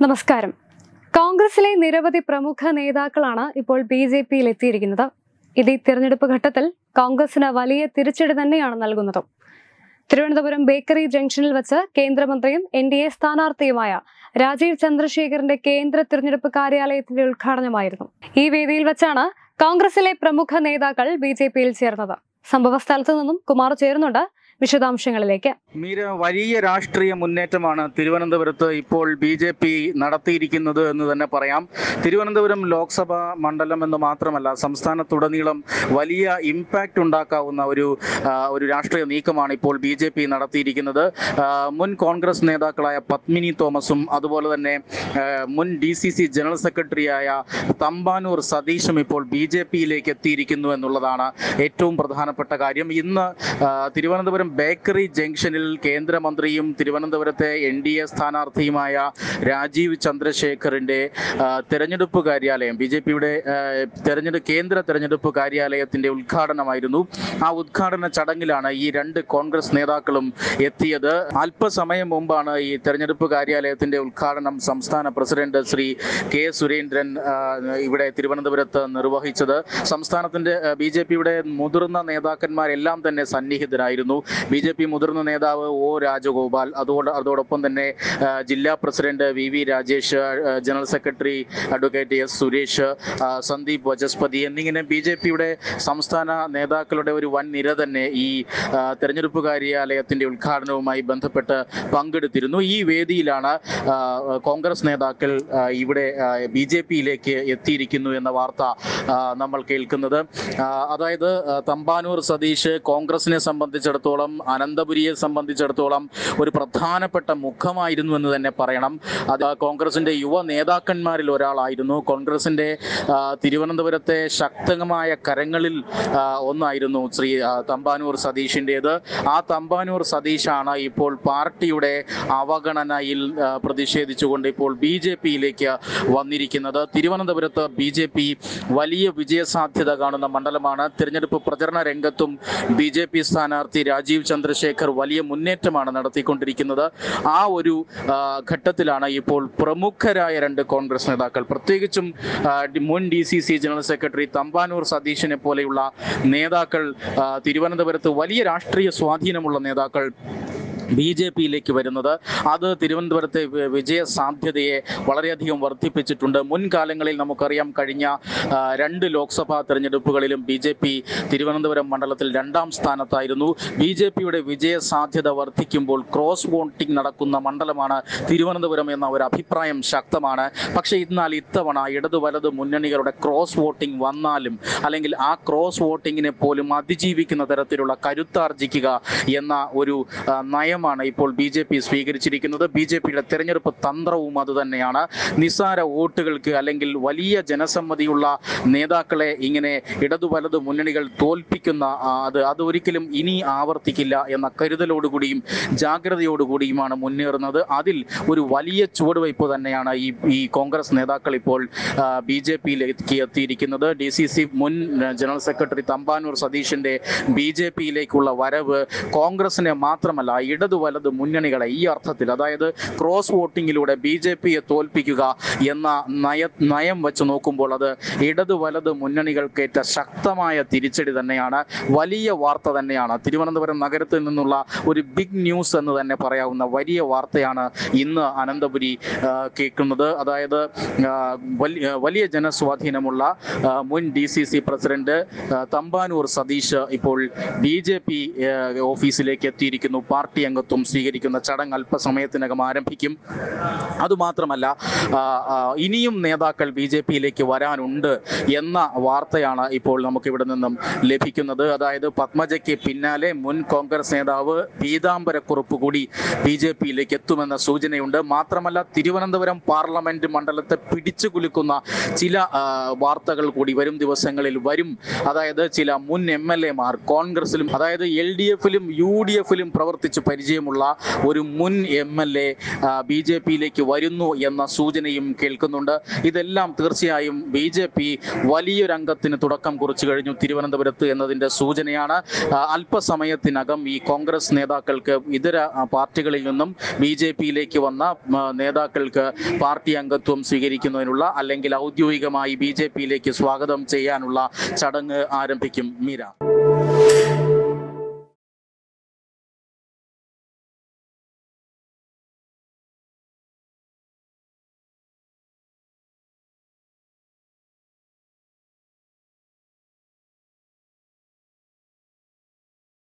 നമസ്കാരം കോൺഗ്രസിലെ നിരവധി പ്രമുഖ നേതാക്കളാണ് ഇപ്പോൾ ബി ജെ പിയിൽ എത്തിയിരിക്കുന്നത് ഇത് ഈ തിരഞ്ഞെടുപ്പ് ഘട്ടത്തിൽ കോൺഗ്രസിന് വലിയ തിരിച്ചടി തന്നെയാണ് നൽകുന്നത് തിരുവനന്തപുരം ബേക്കറി ജംഗ്ഷനിൽ വെച്ച് കേന്ദ്രമന്ത്രിയും എൻ ഡി എ സ്ഥാനാർത്ഥിയുമായ രാജീവ് ചന്ദ്രശേഖറിന്റെ കേന്ദ്ര തിരഞ്ഞെടുപ്പ് കാര്യാലയത്തിന്റെ ഉദ്ഘാടനമായിരുന്നു ഈ വേദിയിൽ വെച്ചാണ് കോൺഗ്രസിലെ പ്രമുഖ നേതാക്കൾ ബി ജെ പിയിൽ ചേർന്നത് സംഭവ സ്ഥലത്തു നിന്നും കുമാർ ചേരുന്നുണ്ട് വിശദാംശങ്ങളിലേക്ക് മീര വലിയ രാഷ്ട്രീയ മുന്നേറ്റമാണ് തിരുവനന്തപുരത്ത് ഇപ്പോൾ ബി ജെ പി നടത്തിയിരിക്കുന്നത് എന്ന് തന്നെ പറയാം തിരുവനന്തപുരം ലോക്സഭാ മണ്ഡലം എന്ന് മാത്രമല്ല സംസ്ഥാനത്തുടനീളം വലിയ ഇമ്പാക്റ്റ് ഉണ്ടാക്കാവുന്ന ഒരു ആ, ഒരു രാഷ്ട്രീയ നീക്കമാണ് ഇപ്പോൾ ബി ജെ പി നടത്തിയിരിക്കുന്നത് ആ, മുൻ കോൺഗ്രസ് നേതാക്കളായ പത്മിനി തോമസും അതുപോലെ തന്നെ ആ, മുൻ ഡി സി സി ജനറൽ സെക്രട്ടറിയായ തമ്പാനൂർ സതീഷും ഇപ്പോൾ ബി ജെ പിയിലേക്ക് എത്തിയിരിക്കുന്നു എന്നുള്ളതാണ് ഏറ്റവും പ്രധാനപ്പെട്ട കാര്യം ഇന്ന് ആ, തിരുവനന്തപുരം ബേക്കറി ജംഗ്ഷനിൽ കേന്ദ്രമന്ത്രിയും തിരുവനന്തപുരത്തെ എൻ ഡി എ സ്ഥാനാർത്ഥിയുമായ രാജീവ് ചന്ദ്രശേഖറിന്റെ ആ, തെരഞ്ഞെടുപ്പ് കാര്യാലയം ബി ജെ പിയുടെ തെരഞ്ഞെടുപ്പ് കേന്ദ്ര തെരഞ്ഞെടുപ്പ് കാര്യാലയത്തിന്റെ ഉദ്ഘാടനമായിരുന്നു ആ ഉദ്ഘാടന ചടങ്ങിലാണ് ഈ രണ്ട് കോൺഗ്രസ് നേതാക്കളും എത്തിയത് അല്പസമയം മുമ്പാണ് ഈ തെരഞ്ഞെടുപ്പ് കാര്യാലയത്തിന്റെ ഉദ്ഘാടനം സംസ്ഥാന പ്രസിഡന്റ് ശ്രീ കെ സുരേന്ദ്രൻ ആ, ഇവിടെ തിരുവനന്തപുരത്ത് നിർവഹിച്ചത് സംസ്ഥാനത്തിന്റെ ബി ജെ പിയുടെ മുതിർന്ന നേതാക്കന്മാരെല്ലാം തന്നെ സന്നിഹിതരായിരുന്നു ബി ജെ പി മുതിർന്ന നേതാവ് ഒ രാജഗോപാൽ അതോട് അതോടൊപ്പം തന്നെ ആ, ജില്ലാ പ്രസിഡന്റ് വി വി രാജേഷ് ആ, general secretary advocate S Suresh ആ, സന്ദീപ് വചസ്പതി എന്നിങ്ങനെ ബി ജെ പിയുടെ സംസ്ഥാന നേതാക്കളുടെ ഒരു വൻ നിര തന്നെ ഈ ആ, തെരഞ്ഞെടുപ്പ് കാര്യാലയത്തിന്റെ ഉദ്ഘാടനവുമായി ബന്ധപ്പെട്ട് പങ്കെടുത്തിരുന്നു ഈ വേദിയിലാണ് ആ, കോൺഗ്രസ് നേതാക്കൾ ആ, ഇവിടെ ബി ജെ പിയിലേക്ക് എത്തിയിരിക്കുന്നു എന്ന വാർത്ത ആ, നമ്മൾ കേൾക്കുന്നത് ആ, അതായത് ആ, തമ്പാനൂർ സതീഷ് കോൺഗ്രസിനെ സംബന്ധിച്ചിടത്തോളം അനന്തപുരിയെ സംബന്ധിച്ചിടത്തോളം ഒരു പ്രധാനപ്പെട്ട മുഖമായിരുന്നു എന്ന് തന്നെ പറയണം അത് കോൺഗ്രസിന്റെ യുവ നേതാക്കന്മാരിൽ ഒരാളായിരുന്നു കോൺഗ്രസിന്റെ ആ, തിരുവനന്തപുരത്തെ ശക്തമായ കരങ്ങളിൽ ആ, ഒന്നായിരുന്നു ശ്രീ ആ, തമ്പാനൂർ സതീഷിൻ്റെത് ആ തമ്പാനൂർ സതീഷാണ് ഇപ്പോൾ പാർട്ടിയുടെ അവഗണനയിൽ ആ, പ്രതിഷേധിച്ചുകൊണ്ട് ഇപ്പോൾ ബി ജെ പിയിലേക്ക് വന്നിരിക്കുന്നത് തിരുവനന്തപുരത്ത് ബി ജെ പി വലിയ വിജയസാധ്യത കാണുന്ന മണ്ഡലമാണ് തിരഞ്ഞെടുപ്പ് പ്രചരണ രംഗത്തും ബി ജെ പി സ്ഥാനാർത്ഥി രാജീവ് ചന്ദ്രശേഖർ വലിയ മുന്നേറ്റമാണ് നടത്തിക്കൊണ്ടിരിക്കുന്നത് ആ ഒരു ആ, ഘട്ടത്തിലാണ് ഇപ്പോൾ പ്രമുഖരായ രണ്ട് കോൺഗ്രസ് നേതാക്കൾ പ്രത്യേകിച്ചും ആ, ഡി- മുൻ D C C general secretary Thampanoor സതീഷിനെ പോലെയുള്ള നേതാക്കൾ ആ, തിരുവനന്തപുരത്ത് വലിയ രാഷ്ട്രീയ സ്വാധീനമുള്ള നേതാക്കൾ ബി ജെ പിയിലേക്ക് വരുന്നത് അത് തിരുവനന്തപുരത്തെ വി- വിജയ സാധ്യതയെ വളരെയധികം വർദ്ധിപ്പിച്ചിട്ടുണ്ട് മുൻകാലങ്ങളിൽ നമുക്കറിയാം കഴിഞ്ഞ ആ, രണ്ട് ലോക്സഭാ തെരഞ്ഞെടുപ്പുകളിലും ബി ജെ പി തിരുവനന്തപുരം മണ്ഡലത്തിൽ രണ്ടാം സ്ഥാനത്തായിരുന്നു ബി ജെ പിയുടെ വിജയ സാധ്യത വർദ്ധിക്കുമ്പോൾ ക്രോസ് വോട്ടിംഗ് നടക്കുന്ന മണ്ഡലമാണ് തിരുവനന്തപുരം എന്ന ഒരു അഭിപ്രായം ശക്തമാണ് പക്ഷേ എന്നാൽ ഇത്തവണ ഇടതു വലത് മുന്നണികളുടെ ക്രോസ് വോട്ടിംഗ് വന്നാലും അല്ലെങ്കിൽ ആ ക്രോസ് വോട്ടിങ്ങിനെ പോലും അതിജീവിക്കുന്ന തരത്തിലുള്ള കരുത്താർജിക്കുക എന്ന ഒരു ആ, നയമാണ് ഇപ്പോൾ ബി ജെ പി സ്വീകരിച്ചിരിക്കുന്നത് ബി ജെ പിയുടെ തെരഞ്ഞെടുപ്പ് തന്ത്രവും അതുതന്നെയാണ് നിസ്സാര വോട്ടുകൾക്ക് അല്ലെങ്കിൽ വലിയ ജനസമ്മതിയുള്ള നേതാക്കളെ ഇങ്ങനെ ഇടതു വലത് മുന്നണികൾ തോൽപ്പിക്കുന്ന ആ, അത് അത് ഒരിക്കലും ഇനി ആവർത്തിക്കില്ല എന്ന കരുതലോടുകൂടിയും ജാഗ്രതയോടുകൂടിയുമാണ് മുന്നേറുന്നത് അതിൽ ഒരു വലിയ ചുവടുവയ്പ് തന്നെയാണ് ഈ ഈ കോൺഗ്രസ് നേതാക്കൾ ഇപ്പോൾ ബി ജെ പിയിലേക്ക് എത്തിയിരിക്കുന്നത് ഡി സി സി മുൻ ആ, ജനറൽ സെക്രട്ടറി തമ്പാനൂർ സതീഷിന്റെ ബി ജെ പിയിലേക്കുള്ള വരവ് കോൺഗ്രസിനെ മാത്രമല്ല ഇടതു വലത് മുന്നണികളെ ഈ അർത്ഥത്തിൽ അതായത് ക്രോസ് വോട്ടിങ്ങിലൂടെ ബി ജെ പിയെ തോൽപ്പിക്കുക എന്ന നയ നയം വെച്ച് നോക്കുമ്പോൾ അത് ഇടതു വലത് മുന്നണികൾക്കേറ്റ ശക്തമായ തിരിച്ചടി തന്നെയാണ് വലിയ വാർത്ത തന്നെയാണ് തിരുവനന്തപുരം നഗരത്തിൽ നിന്നുള്ള ഒരു ബിഗ് ന്യൂസ് എന്ന് തന്നെ പറയാവുന്ന വലിയ വാർത്തയാണ് ഇന്ന് അനന്തപുരി ആ, കേൾക്കുന്നത് അതായത് ആ, വലിയ വലിയ ജനസ്വാധീനമുള്ള ആ, മുൻ ഡി സി സി പ്രസിഡന്റ് ആ, തമ്പാനൂർ സതീഷ് ഇപ്പോൾ ബി ജെ പി ഓഫീസിലേക്ക് എത്തിയിരിക്കുന്നു പാർട്ടി അംഗത്വം സ്വീകരിക്കുന്ന ചടങ്ങ് അല്പസമയത്തിനകം ആരംഭിക്കും അതുമാത്രമല്ല ആ, ആ, ഇനിയും നേതാക്കൾ ബി ജെ പിയിലേക്ക് വരാനുണ്ട് എന്ന വാർത്തയാണ് ഇപ്പോൾ നമുക്ക് ഇവിടെ നിന്നും ലഭിക്കുന്നത് അതായത് പത്മജയ്ക്ക് പിന്നാലെ മുൻ കോൺഗ്രസ് നേതാവ് പീതാംബരക്കുറുപ്പ് കൂടി ബി ജെ പിയിലേക്ക് എത്തുമെന്ന സൂചനയുണ്ട് മാത്രമല്ല തിരുവനന്തപുരം പാർലമെന്റ് മണ്ഡലത്തെ പിടിച്ചു കുലുക്കുന്ന ചില ആ, വാർത്തകൾ കൂടി വരും ദിവസങ്ങളിൽ വരും അതായത് ചില മുൻ എം എൽ എമാർ കോൺഗ്രസിലും അതായത് എൽ ഡി എഫിലും യു ഡി എഫിലും പ്രവർത്തിച്ച് പരിചയം പരിചയമുള്ള ഒരു മുൻ M L A B J പിയിലേക്ക് വരുന്നു എന്ന സൂചനയും കേൾക്കുന്നുണ്ട് ഇതെല്ലാം തീർച്ചയായും ബി ജെ പി വലിയൊരു അംഗത്തിന് തുടക്കം കുറിച്ചു കഴിഞ്ഞു തിരുവനന്തപുരത്ത് എന്നതിൻ്റെ സൂചനയാണ് ആ, അല്പസമയത്തിനകം ഈ കോൺഗ്രസ് നേതാക്കൾക്ക് ഇതര ആ, പാർട്ടികളിൽ നിന്നും ബി ജെ പിയിലേക്ക് വന്ന ആ, നേതാക്കൾക്ക് പാർട്ടി അംഗത്വം സ്വീകരിക്കുന്നതിനുള്ള അല്ലെങ്കിൽ ഔദ്യോഗികമായി ബി ജെ പിയിലേക്ക് സ്വാഗതം ചെയ്യാനുള്ള ചടങ്ങ് ആരംഭിക്കും മീര